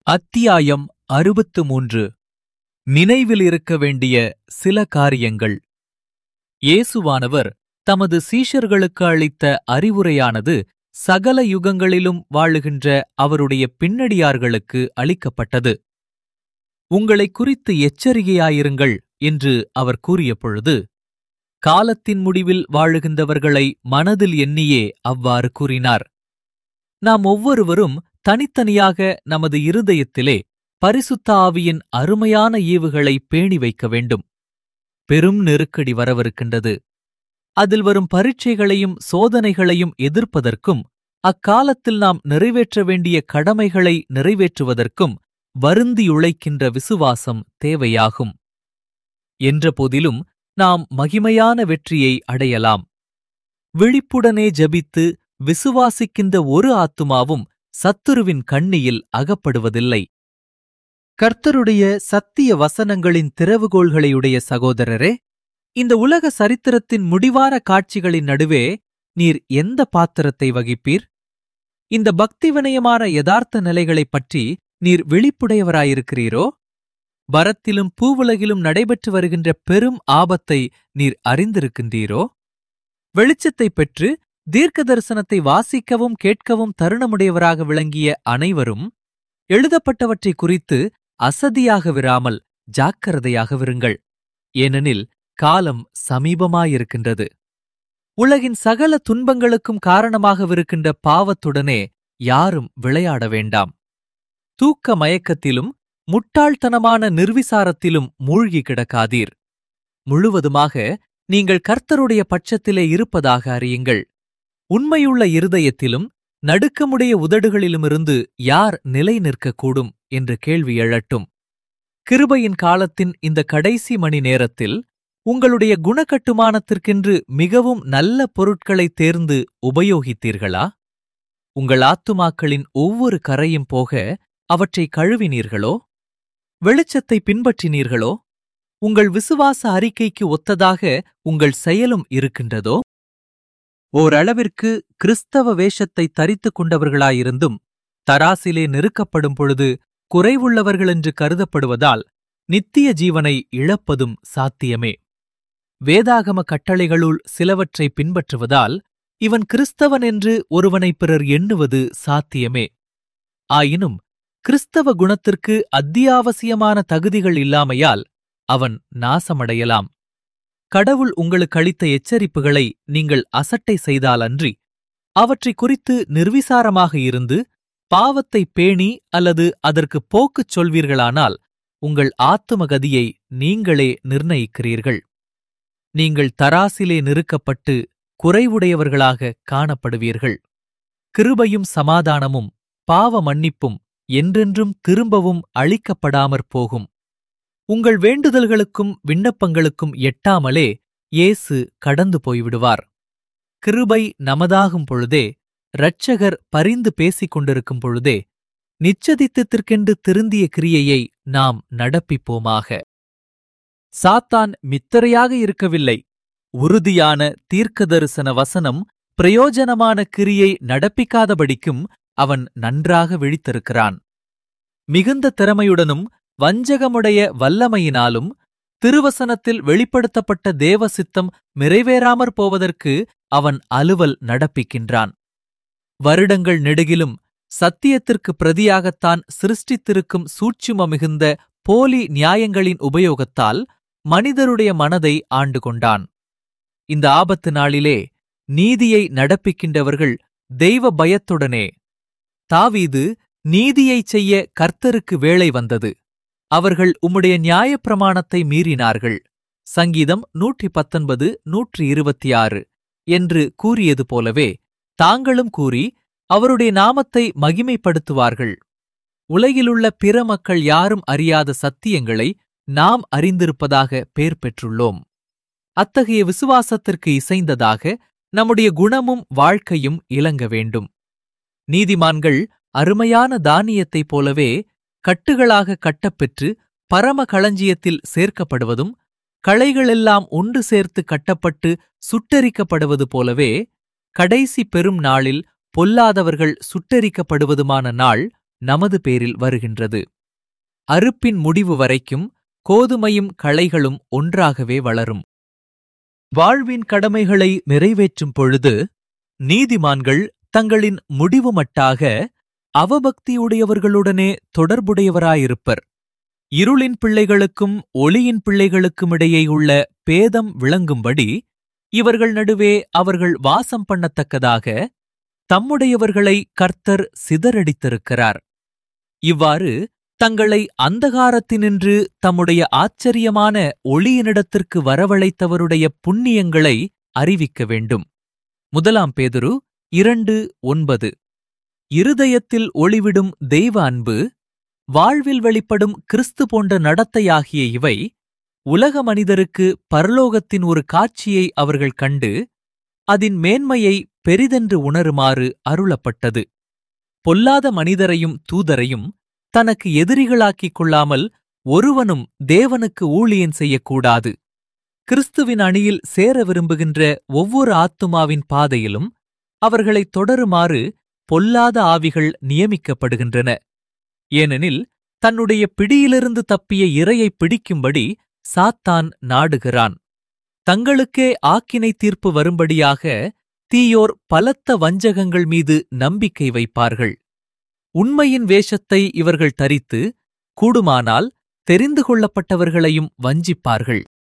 அத்தியாயம் அறுபத்து மூன்று நினைவில் இருக்க வேண்டிய சில காரியங்கள் இயேசுவானவர் தமது சீஷர்களுக்கு அளித்த அறிவுரையானது சகல யுகங்களிலும் வாழுகின்ற அவருடைய பின்னடியார்களுக்கு அளிக்கப்பட்டது உங்களைக் குறித்து எச்சரிக்கையாயிருங்கள் என்று அவர் கூறிய பொழுது காலத்தின் முடிவில் வாழுகின்றவர்களை மனதில் எண்ணியே அவ்வாறு கூறினார் நாம் ஒவ்வொருவரும் தனித்தனியாக நமது இருதயத்திலே பரிசுத்த ஆவியின் அருமையான ஈவுகளை பேணி வைக்க வேண்டும் பெரும் நெருக்கடி வரவிருக்கின்றது அதில் வரும் பரீட்சைகளையும் சோதனைகளையும் எதிர்ப்பதற்கும் அக்காலத்தில் நாம் நிறைவேற்ற வேண்டிய கடமைகளை நிறைவேற்றுவதற்கும் வருந்தியுழைக்கின்ற விசுவாசம் தேவையாகும் என்றபோதிலும் நாம் மகிமையான வெற்றியை அடையலாம் விழிப்புடனே ஜபித்து விசுவாசிக்கின்ற ஒரு ஆத்துமாவும் சத்துருவின் கண்ணியில் அகப்படுவதில்லை கர்த்தருடைய சத்திய வசனங்களின் திறவுகோள்களையுடைய சகோதரரே இந்த உலக சரித்திரத்தின் முடிவான காட்சிகளின் நடுவே நீர் எந்த பாத்திரத்தை வகிப்பீர் இந்த பக்தி வினயமான யதார்த்த நிலைகளைப் பற்றி நீர் விழிப்புடையவராயிருக்கிறீரோ பரத்திலும் பூவுலகிலும் நடைபெற்று வருகின்ற பெரும் ஆபத்தை நீர் அறிந்திருக்கின்றீரோ வெளிச்சத்தைப் பெற்று தீர்க்க தரிசனத்தை வாசிக்கவும் கேட்கவும் தருணமுடையவராக விளங்கிய அனைவரும் எழுதப்பட்டவற்றை குறித்து அசதியாக விராமல் ஜாக்கிரதையாகவிருங்கள் ஏனெனில் காலம் சமீபமாயிருக்கின்றது உலகின் சகல துன்பங்களுக்கும் காரணமாகவிருக்கின்ற பாவத்துடனே யாரும் விளையாட வேண்டாம் தூக்க மயக்கத்திலும் முட்டாள்தனமான நிர்விசாரத்திலும் மூழ்கி கிடக்காதீர் முழுவதுமாக நீங்கள் கர்த்தருடைய பட்சத்திலே இருப்பதாக அறியுங்கள் உண்மையுள்ள இருதயத்திலும் நடுக்கமுடைய உதடுகளிலுமிருந்து யார் நிலை நிற்கக்கூடும் என்று கேள்வி எழட்டும் கிருபையின் காலத்தின் இந்த கடைசி மணி நேரத்தில் உங்களுடைய குணக்கட்டுமானத்திற்கென்று மிகவும் நல்ல பொருட்களை தேர்ந்து உபயோகித்தீர்களா உங்கள் ஆத்துமாக்களின் ஒவ்வொரு கரையும் போக அவற்றை கழுவினீர்களோ வெளிச்சத்தை பின்பற்றினீர்களோ உங்கள் விசுவாச அறிக்கைக்கு ஒத்ததாக உங்கள் செயலும் இருக்கின்றதோ ஓரளவிற்கு கிறிஸ்தவ வேஷத்தை தரித்துக் கொண்டவர்களாயிருந்தும் தராசிலே நெருக்கப்படும் பொழுது குறைவுள்ளவர்களென்று கருதப்படுவதால் நித்திய ஜீவனை இழப்பதும் சாத்தியமே வேதாகம கட்டளைகளுள் சிலவற்றை பின்பற்றுவதால் இவன் கிறிஸ்தவன் என்று ஒருவனை பிறர் எண்ணுவது சாத்தியமே ஆயினும் கிறிஸ்தவ குணத்திற்கு அத்தியாவசியமான தகுதிகள் இல்லாமையால் அவன் நாசமடையலாம் கடவுள் உங்களுக்கு அளித்த எச்சரிப்புகளை நீங்கள் அசட்டை செய்தாலன்றி அவற்றை குறித்து நிர்விசாரமாக இருந்து பாவத்தை பேணி அல்லது அதற்கு போக்குச் சொல்வீர்களானால் உங்கள் ஆத்துமகதியை நீங்களே நிர்ணயிக்கிறீர்கள் நீங்கள் தராசிலே நிறுக்கப்பட்டு குறைவுடையவர்களாக காணப்படுவீர்கள் கிருபையும் சமாதானமும் பாவ மன்னிப்பும் என்றென்றும் திரும்பவும் அளிக்கப்படாமற் போகும் உங்கள் வேண்டுதல்களுக்கும் விண்ணப்பங்களுக்கும் எட்டாமலே இயேசு கடந்து போய்விடுவார் கிருபை நமதாகும் பொழுதே இரட்சகர் பரிந்து பேசிக் கொண்டிருக்கும் பொழுதே நிச்சதித்தத்திற்கென்று திருந்திய கிரியையை நாம் நடப்பிப்போமாக சாத்தான் மித்தரையாக இருக்கவில்லை உறுதியான தீர்க்கதரிசன வசனம் பிரயோஜனமான கிரியை நடப்பிக்காதபடிக்கும் அவன் நன்றாக விழித்திருக்கிறான் மிகுந்த திறமையுடனும் வஞ்சகமுடைய வல்லமையினாலும் திருவசனத்தில் வெளிப்படுத்தப்பட்ட தேவ சித்தம் நிறைவேறாமற் போவதற்கு அவன் அலுவல் நடப்பிக்கின்றான் வருடங்கள் நெடுகிலும் சத்தியத்திற்கு பிரதியாகத்தான் சிருஷ்டித்திருக்கும் சூட்சும மிகுந்த போலி நியாயங்களின் உபயோகத்தால் மனிதருடைய மனதை ஆண்டு கொண்டான் இந்த ஆபத்து நாளிலே நீதியை நடப்பிக்கின்றவர்கள் தெய்வ பயத்துடனே தாவீது நீதியைச் செய்ய கர்த்தருக்கு வேளை வந்தது அவர்கள் உம்முடைய நியாயப்பிரமாணத்தை மீறினார்கள் சங்கீதம் நூற்றி பத்தொன்பது நூற்றி இருபத்தி ஆறு என்று கூறியது போலவே தாங்களும் கூறி அவருடைய நாமத்தை மகிமைப்படுத்துவார்கள் உலகிலுள்ள பிற மக்கள் யாரும் அறியாத சத்தியங்களை நாம் அறிந்திருப்பதாக பேர் பெற்றுள்ளோம் அத்தகைய விசுவாசத்திற்கு இசைந்ததாக நம்முடைய குணமும் வாழ்க்கையும் இலங்க வேண்டும் நீதிமான்கள் அருமையான தானியத்தைப் போலவே கட்டுகளாக கட்டப்பெற்று பரம களஞ்சியத்தில் சேர்க்கப்படுவதும் களைகளெல்லாம் ஒன்று சேர்த்து கட்டப்பட்டு சுட்டெரிக்கப்படுவது போலவே கடைசி பெரும் நாளில் பொல்லாதவர்கள் சுட்டெரிக்கப்படுவதுமான நாள் நமது பேரில் வருகின்றது அறுப்பின் முடிவு வரைக்கும் கோதுமையும் களைகளும் ஒன்றாகவே வளரும் வாழ்வின் கடமைகளை நிறைவேற்றும் பொழுது நீதிமான்கள் தங்களின் முடிவுமட்டாக அவபக்தியுடையவர்களுடனே தொடர்புடையவராயிருப்பர் இருளின் பிள்ளைகளுக்கும் ஒளியின் பிள்ளைகளுக்கும் இடையே உள்ள பேதம் விளங்கும்படி இவர்கள் நடுவே அவர்கள் வாசம் பண்ணத்தக்கதாக தம்முடையவர்களை கர்த்தர் சிதறடித்திருக்கிறார் இவ்வாறு தங்களை அந்தகாரத்தினின்று தம்முடைய ஆச்சரியமான ஒளியினிடத்திற்கு வரவழைத்தவருடைய புண்ணியங்களை அறிவிக்க வேண்டும் முதலாம் பேதுரு இரண்டு ஒன்பது இருதயத்தில் ஒளிவிடும் தெய்வ அன்பு வாழ்வில் வெளிப்படும் கிறிஸ்து போன்ற நடத்தையாகிய இவை உலக மனிதருக்கு பரலோகத்தின் ஒரு காட்சியை அவர்கள் கண்டு அதன் மேன்மையை பெரிதென்று உணருமாறு அருளப்பட்டது பொல்லாத மனிதரையும் தூதரையும் தனக்கு எதிரிகளாக்கிக் கொள்ளாமல் ஒருவனும் தேவனுக்கு ஊழியன் செய்யக்கூடாது கிறிஸ்துவின் அணியில் சேர விரும்புகின்ற ஒவ்வொரு ஆத்துமாவின் பாதையிலும் அவர்களை தொடருமாறு பொல்லாத ஆவிகள் நியமிக்கப்படுகின்றன ஏனெனில் தன்னுடைய பிடியிலிருந்து தப்பிய இரையை பிடிக்கும்படி சாத்தான் நாடுகிறான் தங்களுக்கே ஆக்கினை தீர்ப்பு வரும்படியாக தீயோர் பலத்த வஞ்சகங்கள் மீது நம்பிக்கை வைப்பார்கள் உண்மையின் வேஷத்தை இவர்கள் தரித்து கூடுமானால் தெரிந்து கொள்ளப்பட்டவர்களையும் வஞ்சிப்பார்கள்